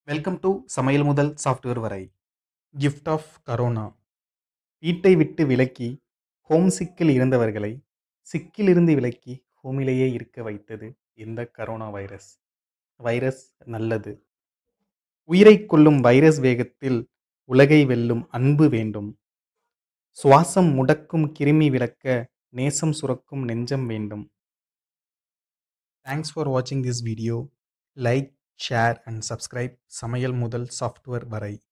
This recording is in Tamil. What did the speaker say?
வெல்கம் டு சமையல் முதல் சாஃப்ட்வேர் வரை கிஃப்ட் ஆஃப் கரோனா வீட்டை விட்டு விலக்கி ஹோம் சிக்கில் இருந்தவர்களை சிக்கிலிருந்து விலக்கி ஹோமிலேயே இருக்க வைத்தது இந்த கரோனா வைரஸ் வைரஸ் நல்லது உயிரை கொல்லும் வைரஸ் வேகத்தில் உலகை வெல்லும் அன்பு வேண்டும் சுவாசம் முடக்கும் கிருமி விளக்க நேசம் சுரக்கும் நெஞ்சம் வேண்டும் தேங்க்ஸ் ஃபார் வாட்சிங் this video like share and subscribe சமையல் முதல் சாஃப்ட்வேர் வரை